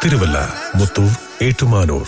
തിരുവല്ല മുത്തൂർ ഏറ്റുമാനൂർ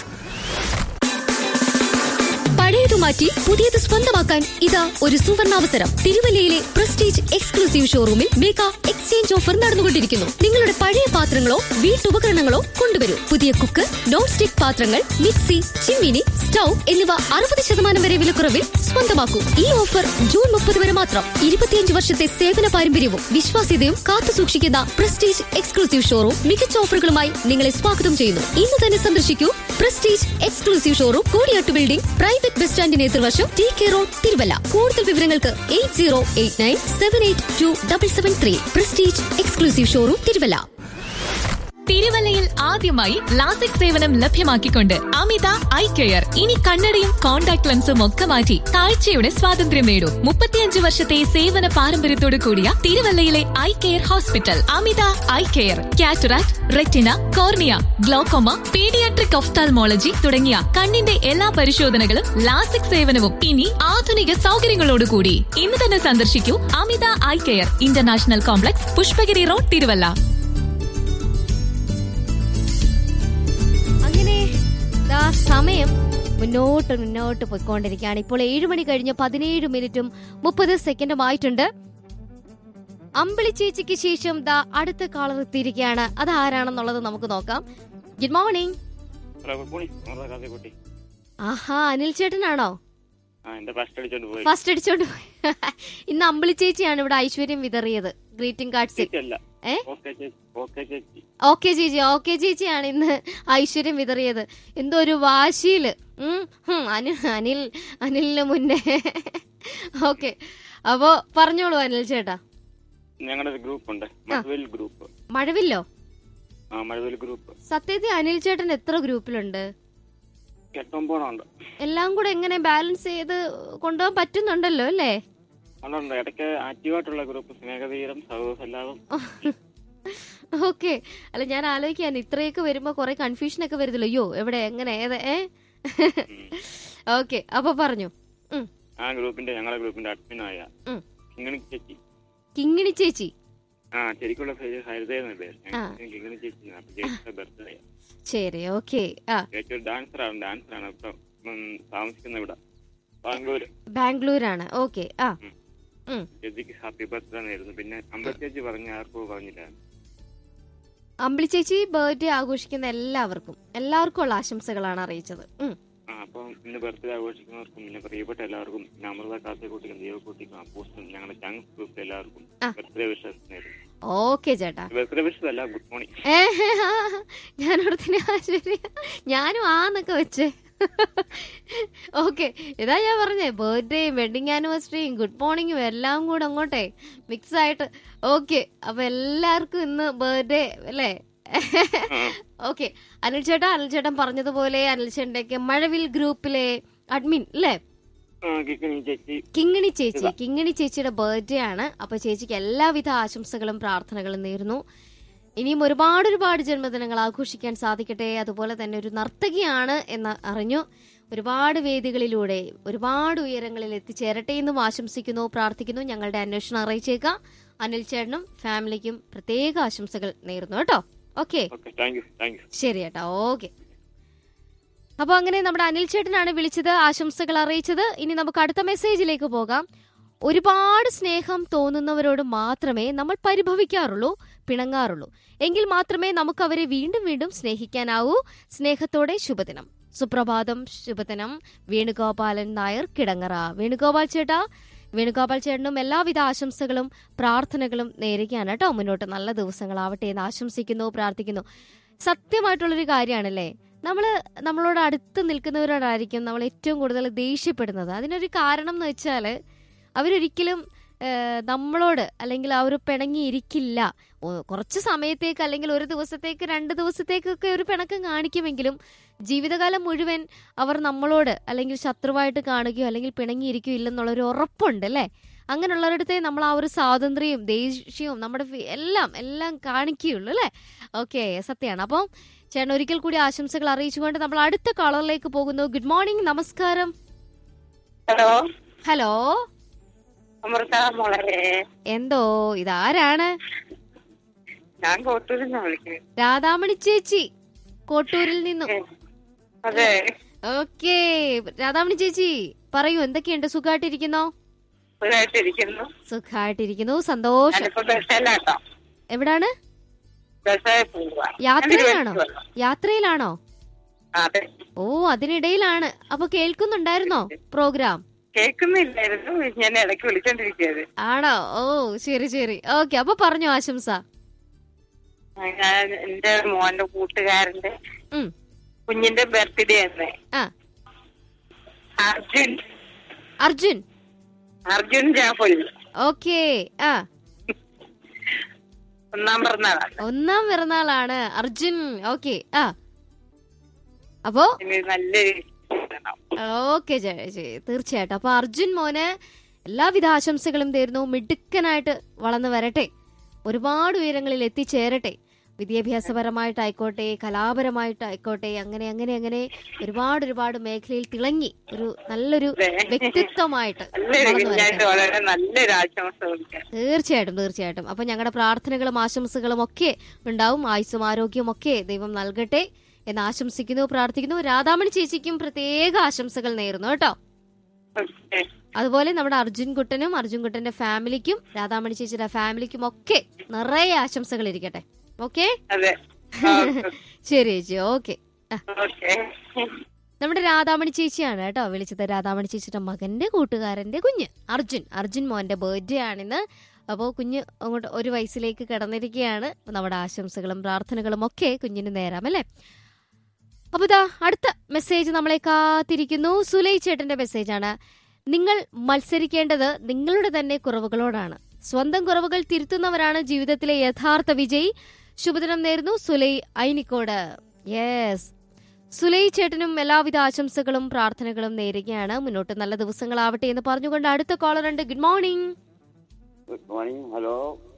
പഴയത് മാറ്റി പുതിയത് സ്വന്തമാക്കാൻ ഇതാ ഒരു സുവർണാവസരം തിരുവല്ലയിലെ പ്രസ്റ്റീജ് എക്സ്ക്ലൂസീവ് ഷോറൂമിൽ മേക്ക എക്സ്ചേഞ്ച് ഓഫർ നടന്നുകൊണ്ടിരിക്കുന്നു നിങ്ങളുടെ പഴയ പാത്രങ്ങളോ വീട്ടുപകരണങ്ങളോ കൊണ്ടുവരൂ പുതിയ കുക്ക് നോൺ സ്റ്റിക് പാത്രങ്ങൾ മിക്സി ചിമ്മിനി സ്റ്റൗ എന്നിവ അറുപത് ശതമാനം വരെ വിലക്കുറവിൽ സ്വന്തമാക്കൂ ഈ ഓഫർ ജൂൺ മുപ്പത് വരെ മാത്രം ഇരുപത്തിയഞ്ച് വർഷത്തെ സേവന പാരമ്പര്യവും വിശ്വാസ്യതയും കാത്തു സൂക്ഷിക്കുന്ന പ്രസ്റ്റീജ് എക്സ്ക്ലൂസീവ് ഷോറൂം മികച്ച ഓഫറുകളുമായി നിങ്ങളെ സ്വാഗതം ചെയ്യുന്നു ഇന്ന് തന്നെ സന്ദർശിക്കൂ prestige exclusive showroom Kodiyattu building private bus സ്റ്റാൻഡിന് എതിർവശം ടി കെ റോഡ് തിരുവല്ല കൂടുതൽ വിവരങ്ങൾക്ക് eight zero eight nine seven eight two double seven three prestige exclusive showroom Thiruvalla തിരുവല്ലയിൽ ആദ്യമായി ലാസിക് സേവനം ലഭ്യമാക്കിക്കൊണ്ട് അമിത ഐ കെയർ ഇനി കണ്ണടയും കോൺടാക്ട് ലെൻസും ഒക്കെ മാറ്റി കാഴ്ചയുടെ സ്വാതന്ത്ര്യം നേടൂ മുപ്പത്തിയഞ്ച് വർഷത്തെ സേവന പാരമ്പര്യത്തോടു കൂടിയ തിരുവല്ലയിലെ eye care hospital Amita eye care cataract retina cornea glaucoma paediatric ophthalmology തുടങ്ങിയ കണ്ണിന്റെ എല്ലാ പരിശോധനകളും ലാസിക് സേവനവും ഇനി ആധുനിക സൗകര്യങ്ങളോടുകൂടി ഇന്ന് തന്നെ സന്ദർശിക്കൂ Amita eye care international complex Pushpagiri road Thiruvalla അങ്ങനെ ദാ സമയം മുന്നോട്ട് മുന്നോട്ട് പോയിക്കൊണ്ടിരിക്കുകയാണ് ഇപ്പോൾ ഏഴ് മണി കഴിഞ്ഞ് പതിനേഴ് മിനിറ്റും മുപ്പത് സെക്കൻഡും ആയിട്ടുണ്ട് അമ്പിളി ചേച്ചിക്ക് ശേഷം ദാ അടുത്ത കാളർ എത്തിയിരിക്കുകയാണ് അത് ആരാണെന്നുള്ളത് നമുക്ക് നോക്കാം good morning hello good morning നമ്മുടെ കാസർകോട്ടെ ആഹാ അനിൽ ചേട്ടനാണോ ആ എന്റെ ഫസ്റ്റ് അടിച്ചോണ്ട് പോയി ഫസ്റ്റ് അടിച്ചോണ്ട് പോയി. ഇന്ന് അമ്പിളി ചേച്ചിയാണ് ഇവിടെ ഐശ്വര്യം വിതറിയത് ഗ്രീറ്റിംഗ് കാർഡ്സിൽ ചേച്ചി അല്ല ഏ? ഓക്കെ ചേച്ചി ഓക്കെ ചേച്ചി ഓക്കെ ചേച്ചി ഓക്കെ ചേച്ചിയാണ് ഇന്ന് ഐശ്വര്യം വിതറിയത് എന്തോ ഒരു വാശിയില് ഉം, ഹും, അനിൽ അനിൽ അനിലിന് മുന്നേ ഓക്കെ അപ്പോ പറഞ്ഞോളൂ അനിൽ ചേട്ടാ ഞങ്ങളുടെ ഒരു ഗ്രൂപ്പ് ഉണ്ട് മഴവിൽ ഗ്രൂപ്പ് മഴവില്ലോ ആ മഴവിൽ ഗ്രൂപ്പ് സത്യത്തിൽ അനിൽ ചേട്ടൻ എത്ര ഗ്രൂപ്പിലുണ്ട് എട്ടൊമ്പതുണ്ട് എല്ലാം കൂടെ എങ്ങനെ ബാലൻസ് ചെയ്ത് കൊണ്ടുപോകാൻ പറ്റുന്നുണ്ടല്ലോ അല്ലേ അതുണ്ട് ഇടയ്ക്ക് ആക്റ്റീവായിട്ടുള്ള ഗ്രൂപ്പ് സ്നേഹതീരം സൗഹൃദം ഓക്കെ അല്ല ഞാൻ ആലോചിക്കാൻ ഇത്രയൊക്കെ വരുമ്പോ കുറെ കൺഫ്യൂഷൻ ഒക്കെ വരുന്നല്ലോ അയ്യോ എവിടെ എങ്ങനെ ഏത് ഏ ഓക്കെ അപ്പൊ പറഞ്ഞു ഉം ആ ഗ്രൂപ്പിന്റെ ഞങ്ങളുടെ ഗ്രൂപ്പിന്റെ അഡ്മിനായ ഉം. കിങ്ങിണി ചേച്ചി കിങ്ങിണി ചേച്ചി ആ ശരിക്കുള്ള പേര് ഹരിതയെന്ന പേര് ആ. ഞങ്ങൾക്ക് കിങ്ങിണി ചേച്ചി അപ്പൊ ചേച്ചിയുടെ ബർത്ത്ഡേ ശരി ഓക്കെ ആ ചേച്ചി ഒരു ഡാൻസറാണ് ഡാൻസറാണ് ഇപ്പൊ ഉം, താമസിക്കുന്ന ഇവിടെ ബാംഗ്ലൂര് ബാംഗ്ലൂരാണ് ഓക്കെ ആ ഉം. ഉം. ചേച്ചിക്ക് ഹാപ്പി ബർത്ത്ഡേ ആയിരുന്നു പിന്നെ അമ്പ ചേച്ചി പറഞ്ഞ ആർക്കും പറഞ്ഞില്ല അമ്പിളി ചേച്ചി ബർത്ത്ഡേ ആഘോഷിക്കുന്ന എല്ലാവർക്കും എല്ലാവർക്കും ഉള്ള ആശംസകളാണ് അറിയിച്ചത് ഉം. ആ അപ്പം ഇന്ന് ബർത്ത്ഡേ ആഘോഷിക്കുന്നവർക്കും പിന്നെ പ്രിയപ്പെട്ട എല്ലാവർക്കും പിന്നെ അമൃത കാസർകോട്ടിലും ദൈവക്കോട്ടിക്കും അപ്പോസ്റ്റും ഞങ്ങളുടെ ചങ്സ് ഗ്രൂപ്പ് എല്ലാവർക്കും ആ. ബർത്ത്ഡേ വിഷസ് നേരുന്നു ഓക്കെ ചേട്ടാ ബർത്ത്ഡേ വിഷസ് അല്ല ഗുഡ് മോർണിംഗ് ഏ, ഞാനവിടെ തന്നെ ആശ്ചര്യ ഞാനും ആന്നൊക്കെ വെച്ചേ ഓക്കെ ഇതാ ഞാൻ പറഞ്ഞേ ബർത്ത്ഡേയും വെഡിങ് ആനിവേഴ്സറിയും ഗുഡ് മോർണിംഗും എല്ലാം കൂടെ അങ്ങോട്ടെ മിക്സ് ആയിട്ട് ഓക്കെ അപ്പൊ എല്ലാവർക്കും ഇന്ന് ബർത്ത്ഡേ അല്ലേ ഓക്കെ അനിൽ ചേട്ടാ അനിൽ ചേട്ടൻ പറഞ്ഞതുപോലെ അനിൽ ചേട്ടന്റെ മഴവിൽ ഗ്രൂപ്പിലെ അഡ്മിൻ അല്ലേ കിക്കണി ചേച്ചി കിങ്ങിണി ചേച്ചി കിങ്ങിണി ചേച്ചിയുടെ ബർത്ത്ഡേ ആണ് അപ്പൊ ചേച്ചിക്ക് എല്ലാവിധ ആശംസകളും പ്രാർത്ഥനകളും നേരുന്നു ഇനിയും ഒരുപാട് ഒരുപാട് ജന്മദിനങ്ങൾ ആഘോഷിക്കാൻ സാധിക്കട്ടെ അതുപോലെ തന്നെ ഒരു നർത്തകിയാണ് എന്ന് അറിഞ്ഞു ഒരുപാട് വേദികളിലൂടെ ഒരുപാട് ഉയരങ്ങളിൽ എത്തിച്ചേരട്ടെ എന്നും ആശംസിക്കുന്നു പ്രാർത്ഥിക്കുന്നു ഞങ്ങളുടെ അന്വേഷണം അറിയിച്ചേക്കാം അനിൽ ചേട്ടനും ഫാമിലിക്കും പ്രത്യേക ആശംസകൾ നേരുന്നു കേട്ടോ okay okay thank you thank you ശരി ചേട്ടാ ഓക്കെ അപ്പൊ അങ്ങനെ നമ്മുടെ അനിൽ ചേട്ടനാണ് വിളിച്ചത് ആശംസകൾ അറിയിച്ചത് ഇനി നമുക്ക് അടുത്ത മെസ്സേജിലേക്ക് പോകാം ഒരുപാട് സ്നേഹം തോന്നുന്നവരോട് മാത്രമേ നമ്മൾ പരിഭവിക്കാറുള്ളൂ പിണങ്ങാറുള്ളൂ എങ്കിൽ മാത്രമേ നമുക്ക് അവരെ വീണ്ടും വീണ്ടും സ്നേഹിക്കാനാവൂ സ്നേഹത്തോടെ ശുഭദിനം സുപ്രഭാതം ശുഭദിനം വേണുഗോപാലൻ നായർ കിടങ്ങറ വേണുഗോപാൽ ചേട്ടാ വേണുഗോപാൽ ചേട്ടനും എല്ലാവിധ ആശംസകളും പ്രാർത്ഥനകളും നേരുകയാണ് കേട്ടോ മുന്നോട്ട് നല്ല ദിവസങ്ങളാവട്ടെ എന്ന് ആശംസിക്കുന്നു പ്രാർത്ഥിക്കുന്നു സത്യമായിട്ടുള്ളൊരു കാര്യമാണല്ലേ നമ്മൾ നമ്മളോട് അടുത്ത് നിൽക്കുന്നവരോടായിരിക്കും നമ്മൾ ഏറ്റവും കൂടുതൽ ദേഷ്യപ്പെടുന്നത് അതിനൊരു കാരണം എന്ന് വെച്ചാൽ അവരൊരിക്കലും ആ, നമ്മളോട് അല്ലെങ്കിൽ അവർ പിണങ്ങിയിരിക്കില്ല ഓ- കുറച്ച് സമയത്തേക്ക് അല്ലെങ്കിൽ ഒരു ദിവസത്തേക്ക് രണ്ട് ദിവസത്തേക്കൊക്കെ ഒരു പിണക്കം കാണിക്കുമെങ്കിലും ജീവിതകാലം മുഴുവൻ അവർ നമ്മളോട് അല്ലെങ്കിൽ ശത്രുവായിട്ട് കാണുകയോ അല്ലെങ്കിൽ പിണങ്ങിയിരിക്കുകയോ ഇല്ലെന്നുള്ളൊരു ഉറപ്പുണ്ട് അല്ലേ അങ്ങനെയുള്ളവരുടെ നമ്മൾ ആ ഒരു സ്വാതന്ത്ര്യവും ദേഷ്യവും നമ്മുടെ ഫി- എല്ലാം എല്ലാം കാണിക്കുകയുള്ളൂ അല്ലേ ഓക്കെ സത്യമാണ് അപ്പം ചേട്ടൻ ഒരിക്കൽ കൂടി ആശംസകൾ അറിയിച്ചുകൊണ്ട് നമ്മൾ അടുത്ത കളറിലേക്ക് പോകുന്നു ഗുഡ് മോർണിംഗ് നമസ്കാരം ഹലോ ഹലോ അമൃത മോളെ എന്തോ ഇതാരാണ് ഞാൻ കോട്ടൂരിൽ നിന്ന് വിളിക്കുന്നത് രാധാമണി ചേച്ചി കോട്ടൂരിൽ നിന്നും അതെ ഓക്കേ രാധാമണി ചേച്ചി പറയൂ എന്തൊക്കെയുണ്ട് സുഖമായിട്ടിരിക്കുന്നോ സുഖമായിട്ടിരിക്കുന്നു സുഖമായിട്ടിരിക്കുന്നു സന്തോഷം ഞാനിപ്പോ ബസ്സിലാട്ടോ എവിടാണ് ബസ്സായി പോവാ യാത്രയിലാണോ യാത്രയിലാണോ അതെ ഓ അതിനിടയിലാണ് അപ്പൊ കേൾക്കുന്നുണ്ടായിരുന്നോ പ്രോഗ്രാം കേൾക്കുന്നില്ലായിരുന്നു ഞാൻ ഇടയ്ക്ക് വിളിച്ചോണ്ടിരിക്കുന്നത് ആണോ ഓ ശരി ശരി ഓക്കെ അപ്പൊ പറഞ്ഞു ആശംസ ഞാൻ എന്റെ മോന്റെ കൂട്ടുകാരന്റെ ഉം കുഞ്ഞിന്റെ ബർത്ത്ഡേ എന്ന് ആ അർജുൻ അർജുൻ അർജുൻ ജാഫുൽ ഓക്കേ ആ ഒന്നാം പിറന്നാളാണ് ഒന്നാം പിറന്നാളാണ് അർജുൻ ഓക്കെ ആ അപ്പോ ഇനി നല്ലൊരു ഇതാണ്. ഓക്കെ ചേച്ചി തീർച്ചയായിട്ടും അപ്പൊ അർജുൻ മോന് എല്ലാവിധ ആശംസകളും തരുന്നു മിടുക്കനായിട്ട് വളർന്നു വരട്ടെ ഒരുപാട് ഉയരങ്ങളിൽ എത്തിച്ചേരട്ടെ വിദ്യാഭ്യാസപരമായിട്ടായിക്കോട്ടെ കലാപരമായിട്ടായിക്കോട്ടെ അങ്ങനെ അങ്ങനെ അങ്ങനെ ഒരുപാട് ഒരുപാട് മേഖലയിൽ തിളങ്ങി ഒരു നല്ലൊരു അതെ. വ്യക്തിത്വമായിട്ട് നല്ലൊരു വളർന്നു കുഞ്ഞായിട്ട് വരട്ടെ വളരെ നല്ലൊരു ആശംസ കൊടുക്കാം തീർച്ചയായിട്ടും തീർച്ചയായിട്ടും അപ്പൊ ഞങ്ങളുടെ പ്രാർത്ഥനകളും ആശംസകളും ഒക്കെ ഉണ്ടാവും ആയുസ്സും ആരോഗ്യവും ഒക്കെ ദൈവം നൽകട്ടെ എന്ന് ആശംസിക്കുന്നു പ്രാർത്ഥിക്കുന്നു രാധാമണി ചേച്ചിക്കും പ്രത്യേക ആശംസകൾ നേരുന്നു കേട്ടോ ഓക്കെ. അതുപോലെ നമ്മുടെ അർജുൻ കുട്ടനും അർജുൻ കുട്ടന്റെ ഫാമിലിക്കും രാധാമണി ചേച്ചിയുടെ ഫാമിലിക്കും ഒക്കെ നിറയെ ആശംസകൾ ഇരിക്കട്ടെ ഓക്കെ അതെ ഓക്കെ. ശരി ചേച്ചി ഓക്കെ ഓക്കെ നമ്മുടെ രാധാമണി ചേച്ചിയാണ് കേട്ടോ വിളിച്ചത് രാധാമണി ചേച്ചിയുടെ മകന്റെ കൂട്ടുകാരന്റെ കുഞ്ഞ് അർജുൻ അർജുൻ മോന്റെ ബർത്ത്ഡേ ആണിന്ന് അപ്പോൾ കുഞ്ഞ് അങ്ങോട്ട് ഒരു വയസ്സിലേക്ക് കിടന്നിരിക്കുകയാണ് അപ്പൊ നമ്മുടെ ആശംസകളും പ്രാർത്ഥനകളും ഒക്കെ കുഞ്ഞിന് നേരാം അല്ലേ അപ്പൊ ഇതാ അടുത്ത മെസ്സേജ് നമ്മളെ കാത്തിരിക്കുന്നു സുലൈ ചേട്ടന്റെ മെസ്സേജാണ് നിങ്ങൾ മത്സരിക്കേണ്ടത് നിങ്ങളുടെ തന്നെ കുറവുകളോടാണ് സ്വന്തം കുറവുകൾ തിരുത്തുന്നവരാണ് ജീവിതത്തിലെ യഥാർത്ഥ വിജയി ശുഭദിനം നേരുന്നു സുലൈ ഐനിക്കോട് യെസ് സുലൈ ചേട്ടനും എല്ലാവിധ ആശംസകളും പ്രാർത്ഥനകളും നേരുകയാണ് മുന്നോട്ട് നല്ല ദിവസങ്ങളാവട്ടെ എന്ന് പറഞ്ഞുകൊണ്ട് അടുത്ത കോളർ ഉണ്ട് good morning good morning hello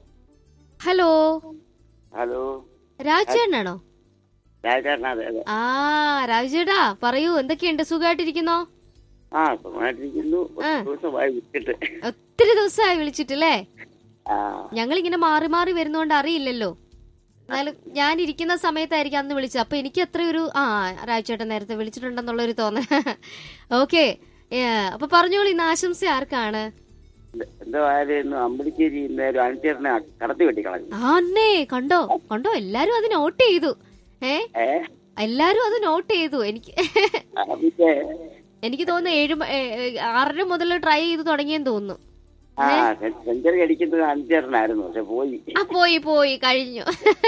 hello hello രാജേട്ടനാണോ രാജേട്ടൻ അതെ അതെ ആ രാജേട്ടാ പറയൂ എന്തൊക്കെയുണ്ട് സുഖമായിട്ടിരിക്കുന്നോ ആ സുഖമായിട്ടിരിക്കുന്നു ആ. ഒരു ദിവസമായി വിട്ടിട്ട് ഒത്തിരി ദിവസമായി വിളിച്ചിട്ടില്ലേ ആ ഞങ്ങൾ ഇങ്ങനെ മാറി മാറി വരുന്നോണ്ട് അറിയില്ലല്ലോ എന്നാലും ഞാൻ ഇരിക്കുന്ന സമയത്തായിരിക്കും അന്ന് വിളിച്ചത് അപ്പൊ എനിക്ക് അത്ര ഒരു ആ രാജേട്ടൻ നേരത്തെ വിളിച്ചിട്ടുണ്ടെന്നുള്ള ഒരു തോന്നൽ ഓക്കെ അപ്പൊ പറഞ്ഞോളൂ ഇന്ന് ആശംസ ആർക്കാണ് എന്തോ ആയിരുന്നു അമ്പലിശ്ശേരി ഇന്ന് ഒരു അനുചേട്ടനെ കടത്തി വെട്ടി കളഞ്ഞു ആന്നേ കണ്ടോ കണ്ടോ എല്ലാരും അത് നോട്ട് ചെയ്തു ഏ ഏ എല്ലാരും അത് നോട്ട് ചെയ്തു എനിക്ക് ആ, പിന്നെ എനിക്ക് തോന്നുന്നു ഏഴ് മ- ഏ, ഏ, ആറര മുതൽ ട്രൈ ചെയ്ത് തുടങ്ങിയെന്ന് തോന്നുന്നു ആ സെഞ്ചുറി അടിക്കുന്നത് അനുചേട്ടനായിരുന്നു പക്ഷെ പോയി ആ പോയി പോയി കഴിഞ്ഞു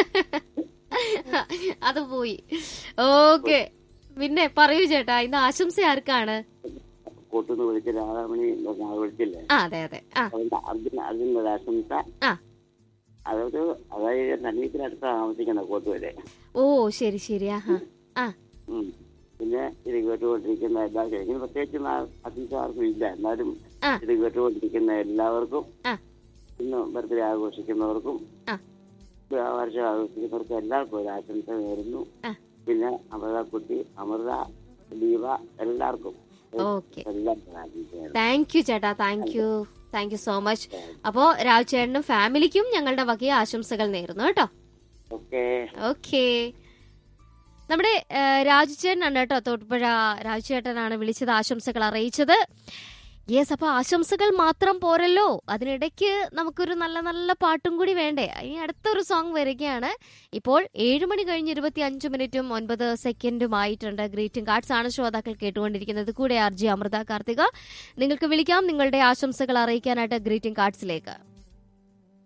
അത് പോയി ഓക്കെ പിന്നെ പറയൂ ചേട്ടാ ഇന്ന് ആശംസ ആർക്കാണ് കൂട്ടുന്ന് വിളിച്ച രാധാമണി ഞാൻ വിളിച്ചില്ലേ ആ അതെ അതെ ആ അതുകൊണ്ട് അർജുന അർജുന ഒരു ആശംസ ആ അതൊരു അതായത് നല്ലീത്തിനടുത്ത് താമസിക്കുന്ന കോട്ടുവരെ ഓ ശരി ശരി ആഹാ ആ ഉം. പിന്നെ ഇത് കേട്ടുകൊണ്ടിരിക്കുന്ന എല്ലാ എനിക്ക് പ്രത്യേകിച്ച് അധികം ആർക്കും ഇല്ല എന്നാലും ആ. ഇത് കേട്ടുകൊണ്ടിരിക്കുന്ന എല്ലാവർക്കും ആ. ഇന്ന് ബർത്ത്ഡേ ആഘോഷിക്കുന്നവർക്കും ആ. വർഷം ആഘോഷിക്കുന്നവർക്കും എല്ലാവർക്കും ഒരു ആശംസ നേരുന്നു ആ. പിന്നെ അമൃതക്കുട്ടി അമൃത ദീപ എല്ലാവർക്കും ഓക്കെ എല്ലാവർക്കും ആശംസ നേരുന്നു താങ്ക് യു ചേട്ടാ thank you thank you so much അപ്പോ രാജ് ചേട്ടനും ഫാമിലിക്കും ഞങ്ങളുടെ വകയെ ആശംസകൾ നേരുന്നു കേട്ടോ ഓക്കെ ഓക്കെ നമ്മുടെ രാജു ചേട്ടനാണ് കേട്ടോ തൊട്ടുപുഴ രാജു ചേട്ടനാണ് വിളിച്ചത് ആശംസകൾ അറിയിച്ചത് യെസ് അപ്പൊ ആശംസകൾ മാത്രം പോരല്ലോ അതിനിടയ്ക്ക് നമുക്കൊരു നല്ല നല്ല പാട്ടും കൂടി വേണ്ടേ ഇനി അടുത്തൊരു സോങ് വരികയാണ് ഇപ്പോൾ ഏഴ് മണി കഴിഞ്ഞ് ഇരുപത്തി അഞ്ച് മിനിറ്റും ഒൻപത് സെക്കൻഡും ആയിട്ടുണ്ട് ഗ്രീറ്റിംഗ് കാർഡ്സ് ആണ് ശ്രോതാക്കൾ കേട്ടുകൊണ്ടിരിക്കുന്നത് കൂടെ ആർ ജി അമൃത കാർത്തിക നിങ്ങൾക്ക് വിളിക്കാം നിങ്ങളുടെ ആശംസകൾ അറിയിക്കാനായിട്ട് ഗ്രീറ്റിംഗ് കാർഡ്സിലേക്ക്